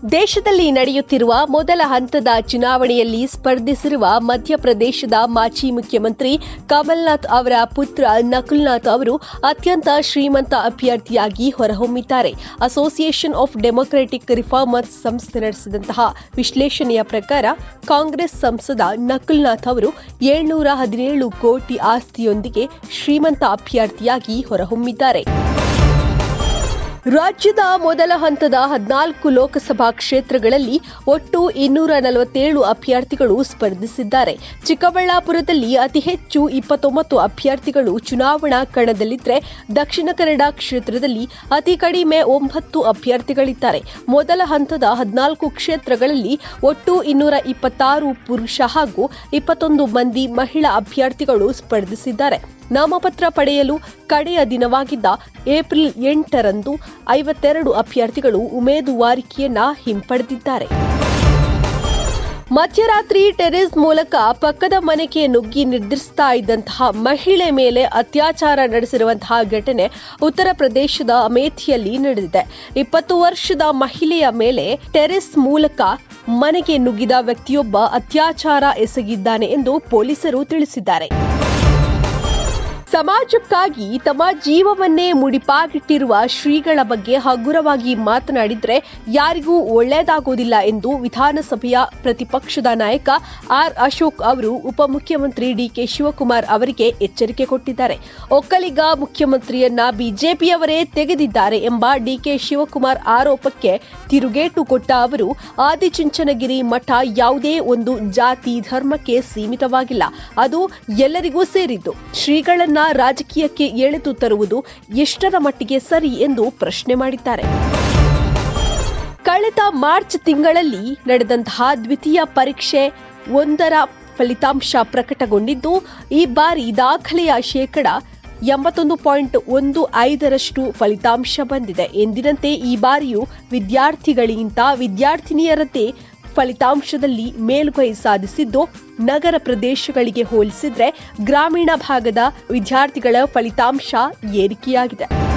ದೇಶದಲ್ಲಿ ನಡೆಯುತ್ತಿರುವ ಮೊದಲ ಹಂತದ ಚುನಾವಣೆಯಲ್ಲಿ ಸ್ಪರ್ಧಿಸಿರುವ ಮಧ್ಯಪ್ರದೇಶದ ಮಾಜಿ ಮುಖ್ಯಮಂತ್ರಿ ಕಮಲ್ನಾಥ್ ಅವರ ಪುತ್ರ ನಕುಲ್ನಾಥ್ ಅವರು ಅತ್ಯಂತ ಶ್ರೀಮಂತ ಅಭ್ಯರ್ಥಿಯಾಗಿ ಹೊರಹೊಮ್ಮಿದ್ದಾರೆ ಅಸೋಸಿಯೇಷನ್ ಆಫ್ ಡೆಮೊಕ್ರೆಟಿಕ್ ರಿಫಾರ್ಮರ್ಸ್ ಸಂಸ್ಥೆ ನಡೆಸಿದಂತಹ ವಿಶ್ಲೇಷಣೆಯ ಪ್ರಕಾರ ಕಾಂಗ್ರೆಸ್ ಸಂಸದ ನಕುಲ್ನಾಥ್ ಅವರು ಏಳ್ನೂರ ಹದಿನೇಳು ಕೋಟಿ ಆಸ್ತಿಯೊಂದಿಗೆ ಶ್ರೀಮಂತ ಅಭ್ಯರ್ಥಿಯಾಗಿ ಹೊರಹೊಮ್ಮಿದ್ದಾರೆ ರಾಜ್ಯದ ಮೊದಲ ಹಂತದ ಹದಿನಾಲ್ಕು ಲೋಕಸಭಾ ಕ್ಷೇತ್ರಗಳಲ್ಲಿ ಒಟ್ಟು ಇನ್ನೂರ ನಲವತ್ತೇಳು ಅಭ್ಯರ್ಥಿಗಳು ಸ್ಪರ್ಧಿಸಿದ್ದಾರೆ ಚಿಕ್ಕಬಳ್ಳಾಪುರದಲ್ಲಿ ಅತಿ ಹೆಚ್ಚು ಇಪ್ಪತ್ತೊಂಬತ್ತು ಅಭ್ಯರ್ಥಿಗಳು ಚುನಾವಣಾ ಕಣದಲ್ಲಿದ್ದರೆ ದಕ್ಷಿಣ ಕನ್ನಡ ಕ್ಷೇತ್ರದಲ್ಲಿ ಅತಿ ಕಡಿಮೆ ಒಂಬತ್ತು ಅಭ್ಯರ್ಥಿಗಳಿದ್ದಾರೆ ಮೊದಲ ಹಂತದ ಹದಿನಾಲ್ಕು ಕ್ಷೇತ್ರಗಳಲ್ಲಿ ಒಟ್ಟು ಇನ್ನೂರ ಇಪ್ಪತ್ತಾರು ಪುರುಷ ಹಾಗೂ ಇಪ್ಪತ್ತೊಂದು ಮಂದಿ ಮಹಿಳಾ ಅಭ್ಯರ್ಥಿಗಳು ಸ್ಪರ್ಧಿಸಿದ್ದಾರೆ ನಾಮಪತ್ರ ಪಡೆಯಲು ಕಡೆಯ ದಿನವಾಗಿದ್ದ ಏಪ್ರಿಲ್ ಎಂಟರಂದು ಐವತ್ತೆರಡು ಅಭ್ಯರ್ಥಿಗಳು ಉಮೇದುವಾರಿಕೆಯನ್ನ ಹಿಂಪಡೆದಿದ್ದಾರೆ ಮಧ್ಯರಾತ್ರಿ ಟೆರೇಸ್ ಮೂಲಕ ಪಕ್ಕದ ಮನೆಗೆ ನುಗ್ಗಿ ನಿರ್ಧರಿಸ್ತಾ ಇದ್ದಂತಹ ಮಹಿಳೆ ಮೇಲೆ ಅತ್ಯಾಚಾರ ನಡೆಸಿರುವಂತಹ ಘಟನೆ ಉತ್ತರ ಪ್ರದೇಶದ ಅಮೇಥಿಯಲ್ಲಿ ನಡೆದಿದೆ ಇಪ್ಪತ್ತು ವರ್ಷದ ಮಹಿಳೆಯ ಮೇಲೆ ಟೆರೆಸ್ ಮೂಲಕ ಮನೆಗೆ ನುಗ್ಗಿದ ವ್ಯಕ್ತಿಯೊಬ್ಬ ಅತ್ಯಾಚಾರ ಎಸಗಿದ್ದಾನೆ ಎಂದು ಪೊಲೀಸರು ತಿಳಿಸಿದ್ದಾರೆ ಸಮಾಜಕ್ಕಾಗಿ ತಮ್ಮ ಜೀವವನ್ನೇ ಮುಡಿಪಾಗಿಟ್ಟಿರುವ ಶ್ರೀಗಳ ಬಗ್ಗೆ ಹಗುರವಾಗಿ ಮಾತನಾಡಿದ್ರೆ ಯಾರಿಗೂ ಒಳ್ಳೆಯದಾಗುವುದಿಲ್ಲ ಎಂದು ವಿಧಾನಸಭೆಯ ಪ್ರತಿಪಕ್ಷದ ನಾಯಕ ಆರ್ ಅಶೋಕ್ ಅವರು ಉಪಮುಖ್ಯಮಂತ್ರಿ ಡಿಕೆ ಶಿವಕುಮಾರ್ ಅವರಿಗೆ ಎಚ್ಚರಿಕೆ ಕೊಟ್ಟಿದ್ದಾರೆ ಒಕ್ಕಲಿಗ ಮುಖ್ಯಮಂತ್ರಿಯನ್ನ ಬಿಜೆಪಿಯವರೇ ತೆಗೆದಿದ್ದಾರೆ ಎಂಬ ಡಿಕೆ ಶಿವಕುಮಾರ್ ಆರೋಪಕ್ಕೆ ತಿರುಗೇಟು ಕೊಟ್ಟ ಅವರು ಆದಿಚುಂಚನಗಿರಿ ಮಠ ಯಾವುದೇ ಒಂದು ಜಾತಿ ಧರ್ಮಕ್ಕೆ ಸೀಮಿತವಾಗಿಲ್ಲ ಅದು ಎಲ್ಲರಿಗೂ ಸೇರಿದ್ದು ಶ್ರೀಗಳನ್ನ ರಾಜಕೀಯಕ್ಕೆ ಎಳೆದು ತರುವುದು ಎಷ್ಟರ ಮಟ್ಟಿಗೆ ಸರಿ ಎಂದು ಪ್ರಶ್ನೆ ಮಾಡಿದ್ದಾರೆ ಕಳೆದ ಮಾರ್ಚ್ ತಿಂಗಳಲ್ಲಿ ನಡೆದಂತಹ ದ್ವಿತೀಯ ಪರೀಕ್ಷೆ ಒಂದರ ಫಲಿತಾಂಶ ಪ್ರಕಟಗೊಂಡಿದ್ದು ಈ ಬಾರಿ ದಾಖಲೆಯ ಶೇಕಡ ಎಂಬತ್ತೊಂದು ಪಾಯಿಂಟ್ ಒಂದು ಐದರಷ್ಟು ಫಲಿತಾಂಶ ಬಂದಿದೆ ಎಂದಿನಂತೆ ಈ ಬಾರಿಯೂ ವಿದ್ಯಾರ್ಥಿಗಳಿಗಿಂತ ವಿದ್ಯಾರ್ಥಿನಿಯರದ್ದೇ ಫಲಿತಾಂಶದಲ್ಲಿ ಮೇಲುಗೈ ಸಾಧಿಸಿದ್ದು ನಗರ ಪ್ರದೇಶಗಳಿಗೆ ಹೋಲಿಸಿದ್ರೆ ಗ್ರಾಮೀಣ ಭಾಗದ ವಿದ್ಯಾರ್ಥಿಗಳ ಫಲಿತಾಂಶ ಏರಿಕೆಯಾಗಿದೆ